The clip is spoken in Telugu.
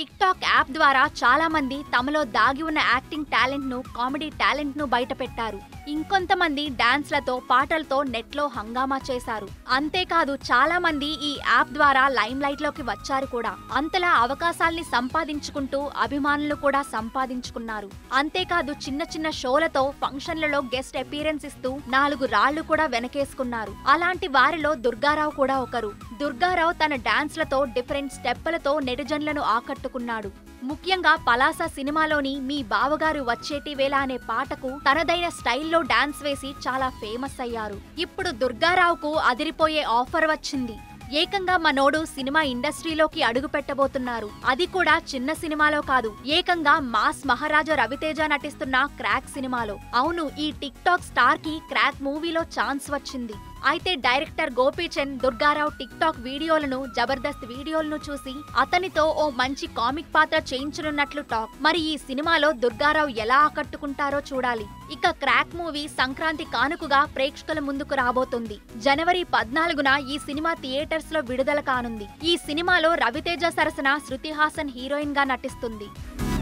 టిక్ టాక్ యాప్ ద్వారా చాలా మంది తమలో దాగి ఉన్న యాక్టింగ్ టాలెంట్ ను కామెడీ టాలెంట్ ను బయట పెట్టారు ఇంకొంతమంది డాన్స్లతో పాటలతో నెట్లో హంగామా చేశారు అంతేకాదు చాలా మంది ఈ యాప్ ద్వారా లైమ్ లైట్ లోకి వచ్చారు కూడా అంతలా అవకాశాల్ని సంపాదించుకుంటూ అభిమానులు కూడా సంపాదించుకున్నారు అంతేకాదు చిన్న చిన్న షోలతో ఫంక్షన్లలో గెస్ట్ అపీరెన్స్ ఇస్తూ నాలుగు రాళ్లు కూడా వెనకేసుకున్నారు అలాంటి వారిలో దుర్గారావు కూడా ఒకరు దుర్గారావు తన డాన్స్లతో డిఫరెంట్ స్టెప్పులతో నెటిజన్లను ఆకట్టుకున్నాడు ముఖ్యంగా పలాస సినిమాలోని మీ బావగారు వచ్చేటి వేళ అనే పాటకు తనదైన స్టైల్లో డాన్స్ వేసి చాలా ఫేమస్ అయ్యారు ఇప్పుడు దుర్గారావుకు అదిరిపోయే ఆఫర్ వచ్చింది ఏకంగా మనోడు సినిమా ఇండస్ట్రీలోకి అడుగు పెట్టబోతున్నారు అది కూడా చిన్న సినిమాలో కాదు ఏకంగా మాస్ మహారాజా రవితేజ నటిస్తున్న క్రాక్ సినిమాలో అవును ఈ టిక్ టాక్ స్టార్ కి క్రాక్ మూవీలో ఛాన్స్ వచ్చింది అయితే director Gopichand Durga Rao TikTok వీడియోలను జబర్దస్త్ వీడియోలను చూసి అతనితో ఓ మంచి కామిక్ పాత్ర చేయించనున్నట్లు టాక్ మరి ఈ సినిమాలో దుర్గారావు ఎలా ఆకట్టుకుంటారో చూడాలి ఇక క్రాక్ మూవీ సంక్రాంతి కానుకగా ప్రేక్షకుల ముందుకు రాబోతుంది జనవరి పద్నాలుగున ఈ సినిమా థియేటర్స్ లో విడుదల కానుంది ఈ సినిమాలో రవితేజ సరసన శృతి హాసన్ హీరోయిన్ గా నటిస్తుంది